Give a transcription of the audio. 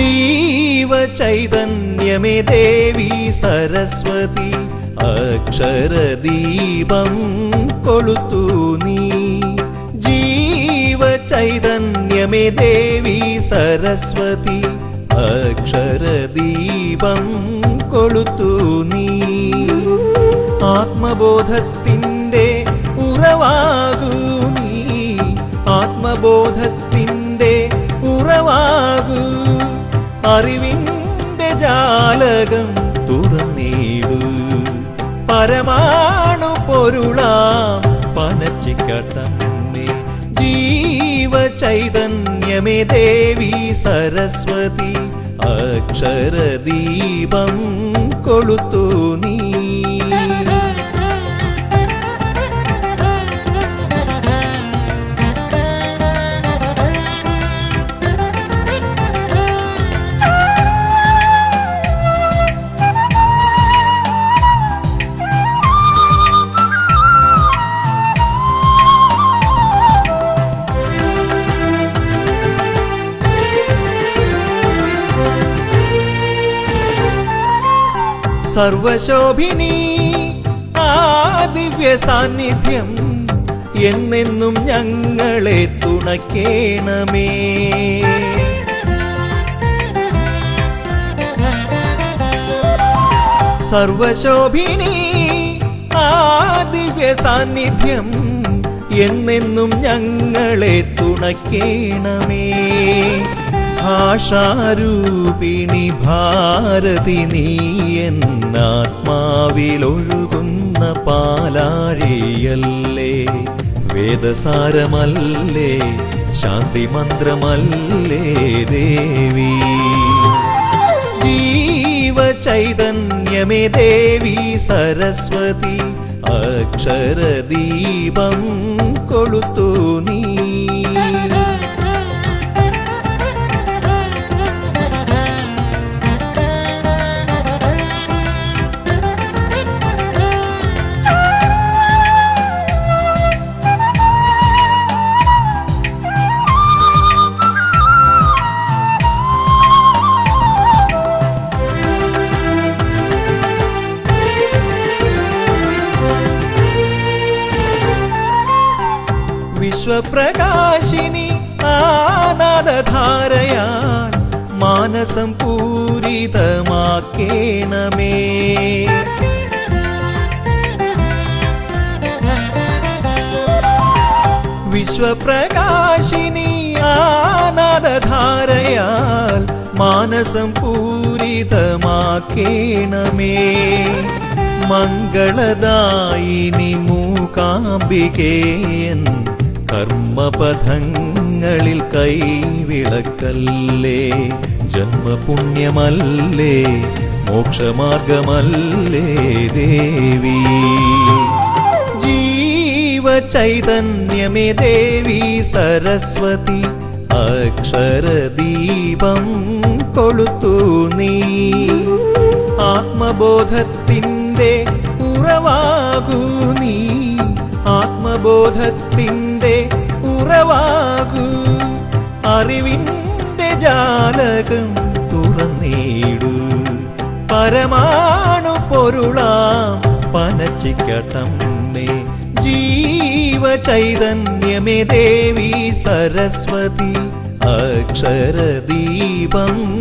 ജീവ ചൈതന്യമേ ദേവി സരസ്വതി അക്ഷരദീപം കൊളുത്തു നീ ജീവ ചൈതന്യമേ ദേവി സരസ്വതി അക്ഷരദീപം കൊളുത്തു നീ ആത്മബോധത്തിൻ്റെ ഉറവാകൂ നീ ആത്മബോധത്തിൻ്റെ ഉറവാകൂ അറിവിൻ്റെ ജാലകം തുറന്നീടൂ പരമാണു പൊരുളാം പനച്ചിക്കട്ടമ്മേ ജീവ ചൈതന്യമേ ദേവി സരസ്വതി അക്ഷരദീപം കൊളുത്തു നീ സർവശോഭിനി ആ ദിവ്യ സാന്നിധ്യം എന്നെന്നും ഞങ്ങളെ തുണയ്ക്കേണമേ സർവശോഭിനി ആ ദിവ്യ സാന്നിധ്യം എന്നെന്നും ഞങ്ങളെ തുണയ്ക്കേണമേ ഭാഷാരൂപിണി ഭാരതി നീ എന്നാത്മാവിലൊഴുകുന്ന പാലാഴിയല്ലേ വേദസാരമല്ലേ ശാന്തിമന്ത്രമല്ലേ ദേവി ജീവ ചൈതന്യമേ ദേവി സരസ്വതി അക്ഷരദീപം കൊളുത്തു നീ വിശ്വപ്രകാശിനി ആനാദധാരയാൻ മാനസം പൂരിതമാക്കേണമേ വിശ്വപ്രകാശിനി ആനാദധാരയാൽ മാനസം പൂരിതമാക്കേണമേ മംഗളദായിനി മൂകാംബികേയൻ കർമ്മപഥങ്ങളിൽ കൈവിളക്കല്ലേ ജന്മപുണ്യമല്ലേ മോക്ഷമാർഗമല്ലേ ദേവി ജീവ ചൈതന്യമേ ദേവി സരസ്വതി അക്ഷരദീപം കൊളുത്തു നീ ആത്മബോധത്തിൻ്റെ ഉറവാകൂ നീ ആത്മബോധത്തിൻ്റെ ഉറവാകൂ അറിവിൻ്റെ ജാലകം തുറന്നീടൂ പരമാണു പൊരുളാം പനച്ചിക്കട്ടമ്മേ ജീവ ചൈതന്യമേ ദേവി സരസ്വതി അക്ഷരദീപം